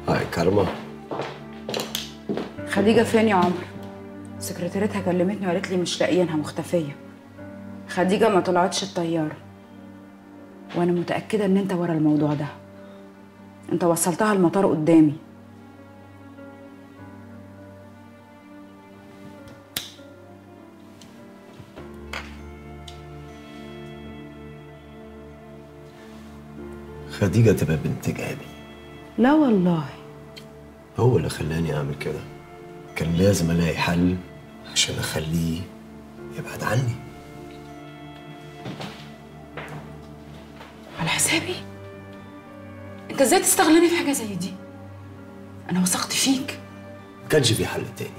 هاي كارما خديجة فين يا عمر؟ سكرتيرتها كلمتني وقالت لي مش لاقيينها مختفية خديجة ما طلعتش الطيارة وأنا متأكدة إن أنت ورا الموضوع ده أنت وصلتها المطار قدامي خديجة تبقى بنت جابي لا والله هو اللي خلاني أعمل كده كان لازم ألاقي حل عشان أخليه يبعد عني على حسابي أنت إزاي تستغلني في حاجة زي دي؟ أنا وثقت فيك ما كانش في حل تاني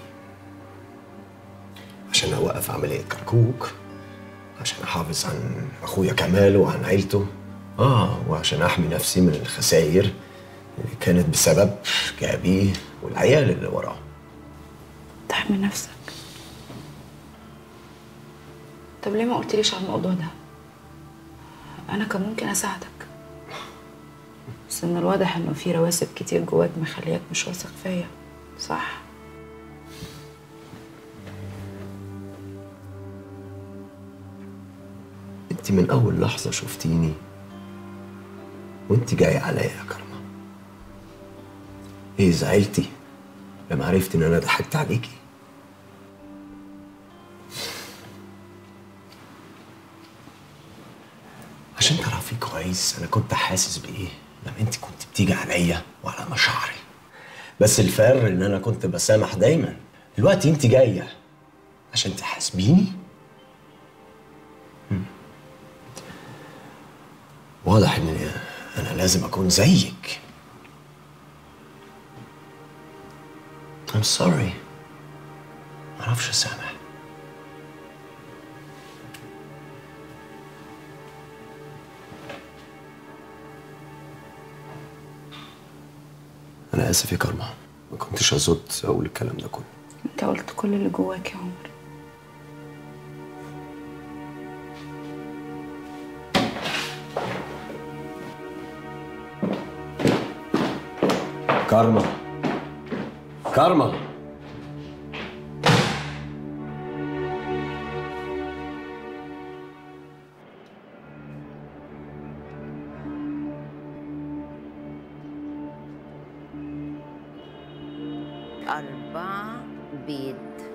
عشان أوقف عملية كركوك عشان أحافظ عن أخويا كمال وعن عيلته آه وعشان أحمي نفسي من الخسائر اللي كانت بسبب جابي والعيال اللي وراه تحمي نفسك طب ليه ما قلتليش على الموضوع ده؟ أنا كان ممكن أساعدك بس من الواضح إنه في رواسب كتير جواك مخلياك مش واثق فيا صح؟ انت من اول لحظه شفتيني وانت جايه عليا يا كرمه ايه زعلتي لما عرفتي ان انا ضحكت عليكي عشان تعرفي كويس انا كنت حاسس بايه لما انت كنت بتيجي عليا وعلى مشاعري بس الفرق ان انا كنت بسامح دايما دلوقتي انت جايه عشان تحاسبيني واضح ان انا لازم اكون زيك I'm sorry معرفش اسامح انا اسف يا كارما ما كنتش ازود اقول الكلام ده كله أنت قلت كل اللي جواك يا عمر كارما كارما أربعة بيض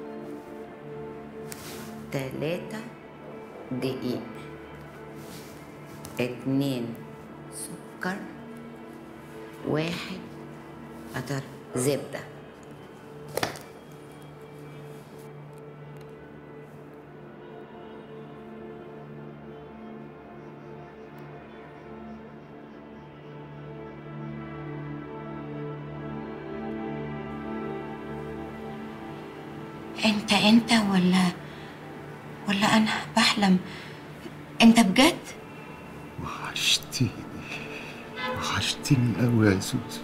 تلاتة دقيق اتنين سكر واحد قطر زبدة انت انت ولا ولا انا بحلم انت بجد وحشتيني وحشتيني قوي يا سوسو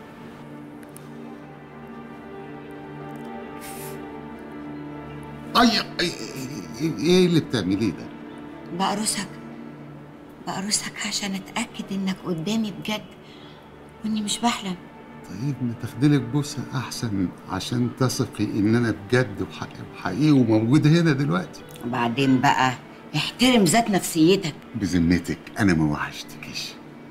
اي أي- ايه اللي بتعمليه ده؟ بقرصك بقرصك عشان اتاكد انك قدامي بجد واني مش بحلم طيب ما تاخدلك بوسه احسن عشان تثقي ان انا بجد وحق- وحقيقي وموجود هنا دلوقتي وبعدين بقى احترم ذات نفسيتك بذمتك انا ما وحشتكيش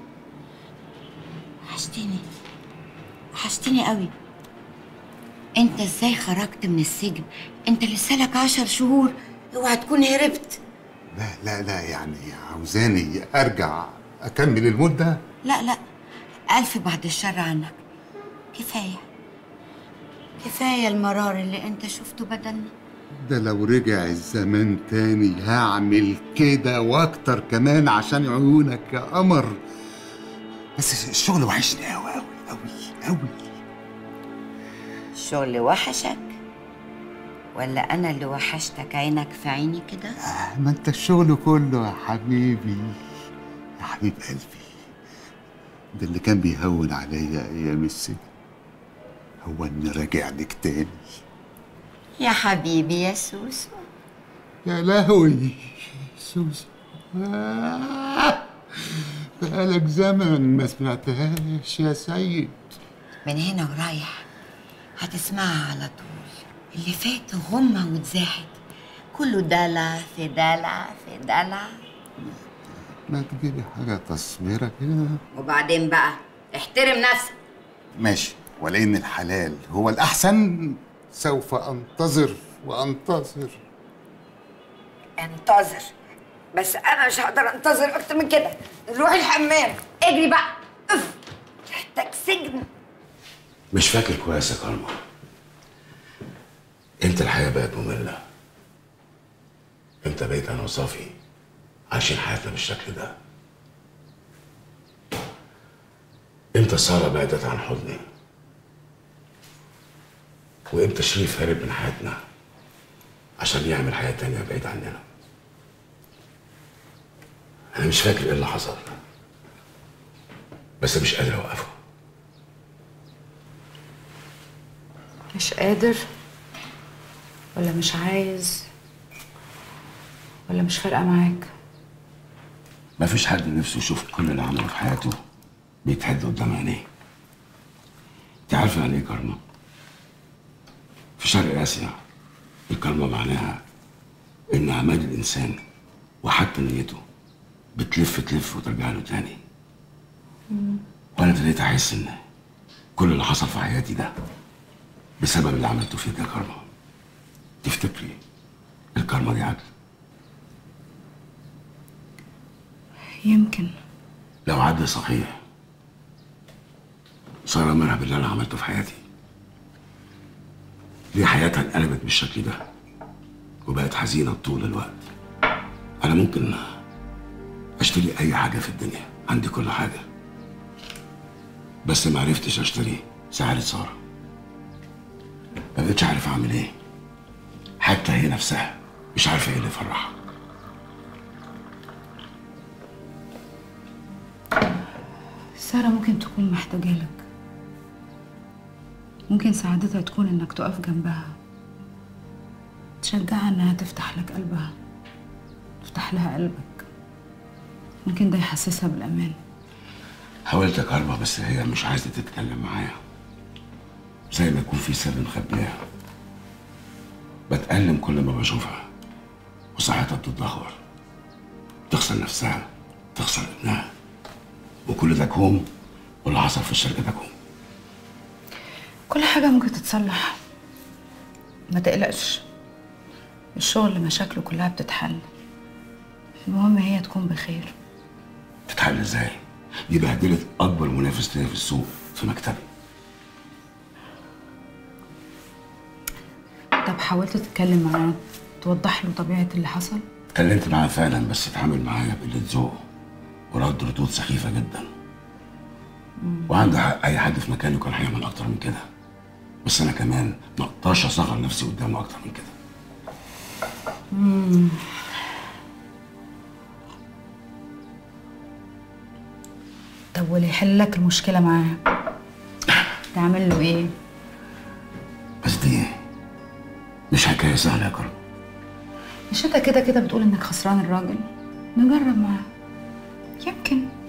وحشتني وحشتني قوي انت ازاي خرجت من السجن انت لسه لك عشر شهور اوعى تكون هربت لا لا لا يعني عاوزاني ارجع اكمل المده لا لا ألف بعد الشر عنك كفاية كفاية المرار اللي انت شفته بدلنا ده لو رجع الزمان تاني هعمل كده واكتر كمان عشان عيونك يا قمر بس الشغل وحشني قوي قوي قوي قوي الشغل وحشك ولا انا اللي وحشتك عينك في عيني كده ما انت الشغل كله يا حبيبي يا حبيب قلبي ده اللي كان بيهون عليا ايام السجن هو اني راجع لك تاني يا حبيبي يا سوسو يا لهوي سوسو آه. بقالك زمن ما سمعتهاش يا سيد من هنا ورايح هتسمعها على طول اللي فات غمة واتزاحت كله دلع في دلع في دلع ما تجيبي حاجة تصويرة كده وبعدين بقى احترم نفسك ماشي ولأن الحلال هو الأحسن سوف أنتظر وأنتظر انتظر بس انا مش هقدر انتظر اكتر من كده روح الحمام اجري بقى اف محتاج سجن مش فاكر كويس يا كارما امتى الحياة بقت مملة امتى بقيت انا وصافي عايشين حياتنا بالشكل ده امتى سارة بعدت عن حضني وامتى شريف هرب من حياتنا عشان يعمل حياة تانية بعيد عننا انا مش فاكر ايه اللي حصل بس مش قادر اوقفه مش قادر ولا مش عايز ولا مش فارقة معاك ما فيش حد نفسه يشوف كل اللي عمله في حياته بيتهد قدام عينيه انت عارفه يعني ايه كارما في شرق اسيا الكارما معناها ان اعمال الانسان وحتى نيته بتلف تلف وترجع له تاني وانا ابتديت احس ان كل اللي حصل في حياتي ده بسبب اللي عملته فيك يا كارما تفتكري الكارما دي عدل يمكن لو عدل صحيح سارة منها باللي انا عملته في حياتي ليه حياتها انقلبت بالشكل ده وبقت حزينة طول الوقت انا ممكن اشتري اي حاجة في الدنيا عندي كل حاجة بس ما عرفتش اشتري سعادة سارة ما بقتش عارف اعمل ايه حتى هي نفسها مش عارفة ايه اللي يفرحها سارة ممكن تكون محتاجة لك ممكن سعادتها تكون انك تقف جنبها تشجعها انها تفتح لك قلبها تفتح لها قلبك ممكن ده يحسسها بالامان حاولت اكلمها بس هي مش عايزه تتكلم معايا زي ما يكون في سر مخبيها بتألم كل ما بشوفها وساعتها بتتدهور تخسر نفسها تخسر ابنها وكل ده كوم واللي حصل في الشركه ده كوم كل حاجة ممكن تتصلح ما تقلقش الشغل مشاكله كلها بتتحل المهم هي تكون بخير تتحل ازاي؟ دي بهدلت اكبر منافس ليا في السوق في مكتبي طب حاولت تتكلم معاه توضح له طبيعة اللي حصل اتكلمت معاه فعلا بس اتعامل معايا بقلة ذوق ورد ردود سخيفة جدا وعنده حق أي حد في مكانه كان هيعمل أكتر من كده بس أنا كمان ما أقدرش أصغر نفسي قدامه أكتر من كده طب واللي يحل لك المشكلة معاه تعمل له ايه؟ بس دي مش حكاية سهلة يا كرم مش انت كده كده بتقول انك خسران الراجل نجرب معاه يمكن